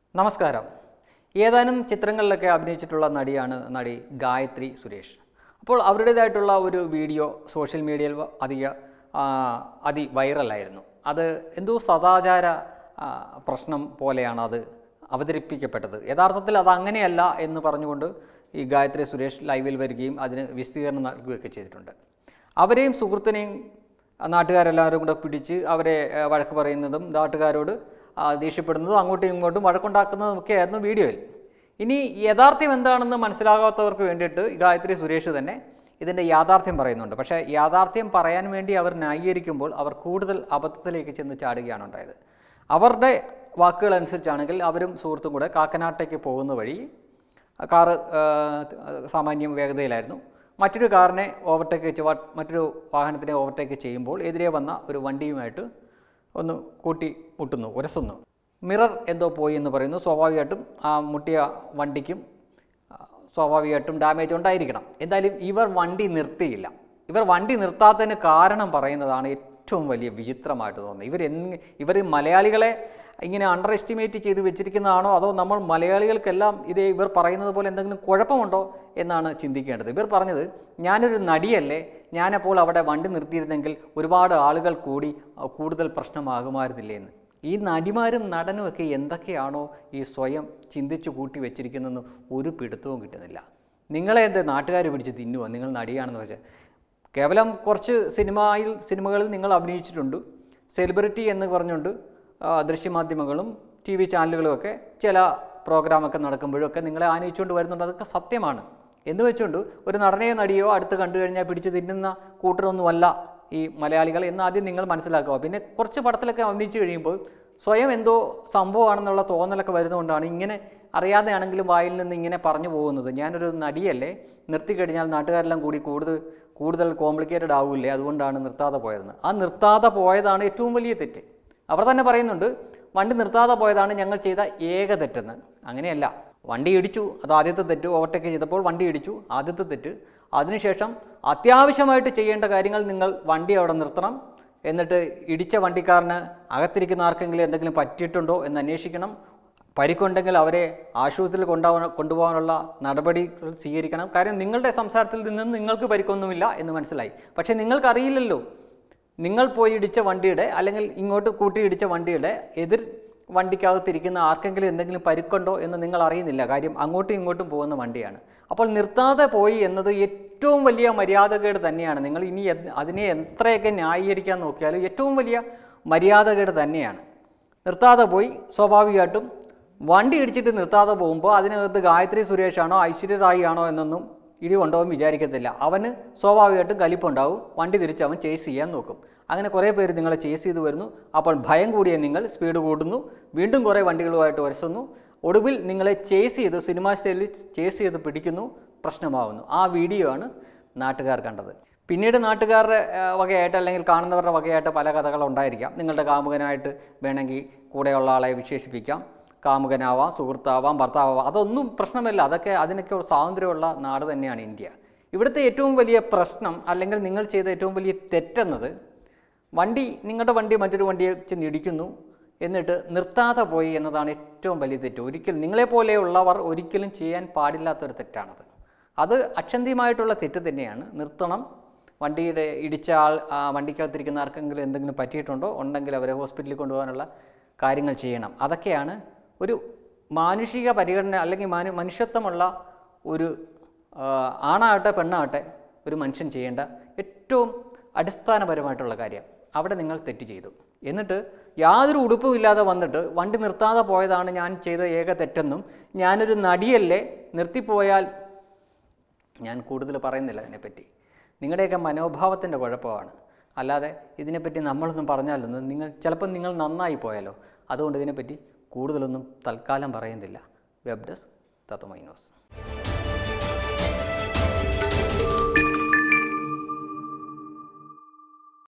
നമസ്കാരം ഏതാനും ചിത്രങ്ങളിലൊക്കെ അഭിനയിച്ചിട്ടുള്ള നടിയാണ് നടി ഗായത്രി സുരേഷ് അപ്പോൾ അവരുടേതായിട്ടുള്ള ഒരു വീഡിയോ സോഷ്യൽ മീഡിയയിൽ വ- അധിക ആ, അതി വൈറലായിരുന്നു അത് എന്തോ സദാചാര ആ, പ്രശ്നം പോലെയാണ് അത് അവതരിപ്പിക്കപ്പെട്ടത് യഥാർത്ഥത്തിൽ അത് അങ്ങനെയല്ല എന്ന് പറഞ്ഞുകൊണ്ട് ഈ ഗായത്രി സുരേഷ് ലൈവിൽ വരികയും അതിന് വിശദീകരണം നൽകുകയൊക്കെ ചെയ്തിട്ടുണ്ട് അവരെയും സുഹൃത്തിനെയും നാട്ടുകാരെല്ലാവരും കൂടെ പിടിച്ച് അവരെ ഏഹ്, വഴക്ക് പറയുന്നതും നാട്ടുകാരോട് ആ, ദേഷ്യപ്പെടുന്നതും അങ്ങോട്ടും ഇങ്ങോട്ടും വഴക്കുണ്ടാക്കുന്നതും ഒക്കെ ആയിരുന്നു വീഡിയോയിൽ ഇനി യഥാർത്ഥ്യം എന്താണെന്ന് മനസ്സിലാകാത്തവർക്ക് വേണ്ടിയിട്ട് ഈ ഗായത്രി സുരേഷ് തന്നെ ഇതിൻ്റെ യാഥാർത്ഥ്യം പറയുന്നുണ്ട് പക്ഷേ യാഥാർത്ഥ്യം പറയാൻ വേണ്ടി അവർ ന്യായീകരിക്കുമ്പോൾ അവർ കൂടുതൽ അബദ്ധത്തിലേക്ക് ചെന്ന് ചാടുകയാണ് ഉണ്ടായത് അവരുടെ വാക്കുകൾ അനുസരിച്ചാണെങ്കിൽ അവരും സുഹൃത്തും കൂടെ കാക്കനാട്ടേക്ക് പോകുന്ന വഴി കാറ് ആ, സാമാന്യം വേഗതയിലായിരുന്നു മറ്റൊരു കാറിനെ ഓവർടേക്ക് വെച്ച് വ- മറ്റൊരു വാഹനത്തിനെ ഓവർടേക്ക് ചെയ്യുമ്പോൾ എതിരെ വന്ന ഒരു വണ്ടിയുമായിട്ട് ഒന്ന് കൂട്ടി മുട്ടുന്നു ഉരസുന്നു മിറർ എന്തോ പോയി എന്ന് പറയുന്നു സ്വാഭാവികമായിട്ടും ആ മുട്ടിയ വണ്ടിക്കും ആ, സ്വാഭാവികമായിട്ടും ഡാമേജ് ഉണ്ടായിരിക്കണം എന്തായാലും ഇവർ വണ്ടി നിർത്തിയില്ല ഇവർ വണ്ടി നിർത്താത്തതിന് കാരണം പറയുന്നതാണ് ഏറ്റവും വലിയ വിചിത്രമായിട്ട് തോന്നുന്നത് ഇവർ എന്ന് ഇവർ മലയാളികളെ ഇങ്ങനെ അണ്ടർ എസ്റ്റിമേറ്റ് ചെയ്ത് വെച്ചിരിക്കുന്നതാണോ അതോ നമ്മൾ മലയാളികൾക്കെല്ലാം ഇതേ ഇവർ പറയുന്നത് പോലെ എന്തെങ്കിലും കുഴപ്പമുണ്ടോ എന്നാണ് ചിന്തിക്കേണ്ടത് ഇവർ പറഞ്ഞത് ഞാനൊരു നടിയല്ലേ ഞാനപ്പോൾ അവിടെ വണ്ടി നിർത്തിയിരുന്നെങ്കിൽ ഒരുപാട് ആളുകൾ കൂടി അഹ് കൂടുതൽ പ്രശ്നമാകുമായിരുന്നില്ലേ എന്ന് ഈ നടിമാരും നടനും ഒക്കെ എന്തൊക്കെയാണോ ഈ സ്വയം ചിന്തിച്ചു കൂട്ടി വെച്ചിരിക്കുന്നതെന്ന് ഒരു പിടുത്തവും കിട്ടുന്നില്ല നിങ്ങളെ എന്ത് നാട്ടുകാർ പിടിച്ച് തിന്നുവോ നിങ്ങൾ നടിയാണെന്ന് വെച്ചാൽ കേവലം കുറച്ച് സിനിമയിൽ സിനിമകളിൽ നിങ്ങൾ അഭിനയിച്ചിട്ടുണ്ട് സെലിബ്രിറ്റി എന്ന് പറഞ്ഞുകൊണ്ട് ആ, ദൃശ്യമാധ്യമങ്ങളും ടി വി ചാനലുകളും ഒക്കെ ചില പ്രോഗ്രാമൊക്കെ നടക്കുമ്പോഴൊക്കെ നിങ്ങളെ ആനയിച്ചുകൊണ്ട് വരുന്നുണ്ട് അതൊക്കെ സത്യമാണ് എന്ന് വെച്ചുകൊണ്ട് ഒരു നടനെയോ നടിയോ അടുത്ത് കണ്ടു കഴിഞ്ഞാൽ പിടിച്ച് തിന്നുന്ന കൂട്ടരൊന്നുമല്ല ഈ മലയാളികൾ എന്ന് ആദ്യം നിങ്ങൾ മനസ്സിലാക്കുക പിന്നെ കുറച്ച് പടത്തിലൊക്കെ അഭിനയിച്ച് കഴിയുമ്പോൾ സ്വയം എന്തോ സംഭവമാണെന്നുള്ള തോന്നലൊക്കെ വരുന്നതുകൊണ്ടാണ് ഇങ്ങനെ അറിയാതെയാണെങ്കിലും വായിൽ നിന്ന് ഇങ്ങനെ പറഞ്ഞു പോകുന്നത് ഞാനൊരു നടിയല്ലേ നിർത്തി കഴിഞ്ഞാൽ നാട്ടുകാരെല്ലാം കൂടി കൂടുതൽ കൂടുതൽ കോംപ്ലിക്കേറ്റഡ് ആവില്ലേ അതുകൊണ്ടാണ് നിർത്താതെ പോയതെന്ന് ആ നിർത്താതെ പോയതാണ് ഏറ്റവും വലിയ തെറ്റ് അവർ തന്നെ പറയുന്നുണ്ട് വണ്ടി നിർത്താതെ പോയതാണ് ഞങ്ങൾ ചെയ്ത ഏക തെറ്റെന്ന് അങ്ങനെയല്ല വണ്ടി ഇടിച്ചു അത് ആദ്യത്തെ തെറ്റ് ഓവർടേക്ക് ചെയ്തപ്പോൾ വണ്ടി ഇടിച്ചു ആദ്യത്തെ തെറ്റ് അതിനുശേഷം അത്യാവശ്യമായിട്ട് ചെയ്യേണ്ട കാര്യങ്ങൾ നിങ്ങൾ വണ്ടി അവിടെ നിർത്തണം എന്നിട്ട് ഇടിച്ച വണ്ടിക്കാരന് അകത്തിരിക്കുന്ന ആർക്കെങ്കിലും എന്തെങ്കിലും പറ്റിയിട്ടുണ്ടോ എന്ന് അന്വേഷിക്കണം പരിക്കുണ്ടെങ്കിൽ അവരെ ആശുപത്രിയിൽ കൊണ്ടുപോകാൻ കൊണ്ടുപോകാനുള്ള നടപടികൾ സ്വീകരിക്കണം കാര്യം നിങ്ങളുടെ സംസാരത്തിൽ നിന്ന് നിങ്ങൾക്ക് പരിക്കൊന്നുമില്ല എന്ന് മനസ്സിലായി പക്ഷേ നിങ്ങൾക്കറിയില്ലല്ലോ നിങ്ങൾ പോയി ഇടിച്ച വണ്ടിയുടെ അല്ലെങ്കിൽ ഇങ്ങോട്ട് കൂട്ടി ഇടിച്ച വണ്ടിയുടെ എതിർ വണ്ടിക്കകത്തിരിക്കുന്ന ആർക്കെങ്കിലും എന്തെങ്കിലും പരിക്കുണ്ടോ എന്ന് നിങ്ങൾ അറിയുന്നില്ല കാര്യം അങ്ങോട്ടും ഇങ്ങോട്ടും പോകുന്ന വണ്ടിയാണ് അപ്പോൾ നിർത്താതെ പോയി എന്നത് ഏറ്റവും വലിയ മര്യാദകേട് തന്നെയാണ് നിങ്ങൾ ഇനി എ- അതിനെ എത്രയൊക്കെ ന്യായീകരിക്കാൻ നോക്കിയാലും ഏറ്റവും വലിയ മര്യാദകേട് തന്നെയാണ് നിർത്താതെ പോയി സ്വാഭാവികമായിട്ടും വണ്ടി ഇടിച്ചിട്ട് നിർത്താതെ പോകുമ്പോൾ അതിനകത്ത് ഗായത്രി സുരേഷാണോ ഐശ്വര്യ റായി ആണോ എന്നൊന്നും ഇടി കൊണ്ടുപോകാൻ വിചാരിക്കത്തില്ല അവന് സ്വാഭാവികമായിട്ടും കലിപ്പുണ്ടാവും വണ്ടി തിരിച്ച് അവൻ ചേസ് ചെയ്യാൻ നോക്കും അങ്ങനെ കുറേ പേര് നിങ്ങളെ ചേസ് ചെയ്ത് വരുന്നു അപ്പോൾ ഭയം കൂടിയ നിങ്ങൾ സ്പീഡ് കൂടുന്നു വീണ്ടും കുറേ വണ്ടികളുമായിട്ട് വരസുന്നു ഒടുവിൽ നിങ്ങളെ ചേസ് ചെയ്ത് സിനിമാ സ്റ്റൈലിൽ ചേസ് ചെയ്ത് പിടിക്കുന്നു പ്രശ്നമാവുന്നു ആ വീഡിയോ ആണ് നാട്ടുകാർ കണ്ടത് പിന്നീട് നാട്ടുകാരുടെ ആ, വകയായിട്ട് അല്ലെങ്കിൽ കാണുന്നവരുടെ വകയായിട്ട് പല കഥകളുണ്ടായിരിക്കാം നിങ്ങളുടെ കാമുകനായിട്ട് വേണമെങ്കിൽ കൂടെയുള്ള ആളെ വിശേഷിപ്പിക്കാം കാമുകനാവാം സുഹൃത്താവാം ഭർത്താവാം അതൊന്നും പ്രശ്നമില്ല അതൊക്കെ അതിനൊക്കെ ഒരു സ്വാതന്ത്ര്യമുള്ള നാട് തന്നെയാണ് ഇന്ത്യ ഇവിടുത്തെ ഏറ്റവും വലിയ പ്രശ്നം അല്ലെങ്കിൽ നിങ്ങൾ ചെയ്ത ഏറ്റവും വലിയ തെറ്റെന്നത് വണ്ടി നിങ്ങളുടെ വണ്ടി മറ്റൊരു വണ്ടിയെ ചെന്ന് ഇടിക്കുന്നു എന്നിട്ട് നിർത്താതെ പോയി എന്നതാണ് ഏറ്റവും വലിയ തെറ്റ് ഒരിക്കലും നിങ്ങളെപ്പോലെയുള്ളവർ ഒരിക്കലും ചെയ്യാൻ പാടില്ലാത്തൊരു തെറ്റാണത് അത് അക്ഷന്തിയമായിട്ടുള്ള തെറ്റ് തന്നെയാണ് നിർത്തണം വണ്ടിയുടെ ഇടിച്ച ആൾ ആ വണ്ടിക്കകത്തിരിക്കുന്ന ആർക്കെങ്കിലും എന്തെങ്കിലും പറ്റിയിട്ടുണ്ടോ ഉണ്ടെങ്കിൽ അവരെ ഹോസ്പിറ്റലിൽ കൊണ്ടുപോകാനുള്ള കാര്യങ്ങൾ ചെയ്യണം അതൊക്കെയാണ് ഒരു മാനുഷിക പരിഗണന അല്ലെങ്കിൽ മാനു മനുഷ്യത്വമുള്ള ഒരു ആ, ആണാകട്ടെ പെണ്ണാകട്ടെ ഒരു മനുഷ്യൻ ചെയ്യേണ്ട ഏറ്റവും അടിസ്ഥാനപരമായിട്ടുള്ള കാര്യം അവിടെ നിങ്ങൾ തെറ്റ് ചെയ്തു എന്നിട്ട് യാതൊരു ഉടുപ്പുമില്ലാതെ വന്നിട്ട് വണ്ടി നിർത്താതെ പോയതാണ് ഞാൻ ചെയ്ത ഏക തെറ്റെന്നും ഞാനൊരു നടിയല്ലേ നിർത്തിപ്പോയാൽ ഞാൻ കൂടുതൽ പറയുന്നില്ല അതിനെപ്പറ്റി നിങ്ങളുടെയൊക്കെ മനോഭാവത്തിൻ്റെ കുഴപ്പമാണ് അല്ലാതെ ഇതിനെപ്പറ്റി നമ്മളൊന്നും പറഞ്ഞാലൊന്നും നിങ്ങൾ ചിലപ്പോൾ നിങ്ങൾ നന്നായി പോയാലോ അതുകൊണ്ട് ഇതിനെപ്പറ്റി കൂടുതലൊന്നും തൽക്കാലം പറയുന്നില്ല വെബ് ഡെസ്ക് തത്വമൈ ന്യൂസ്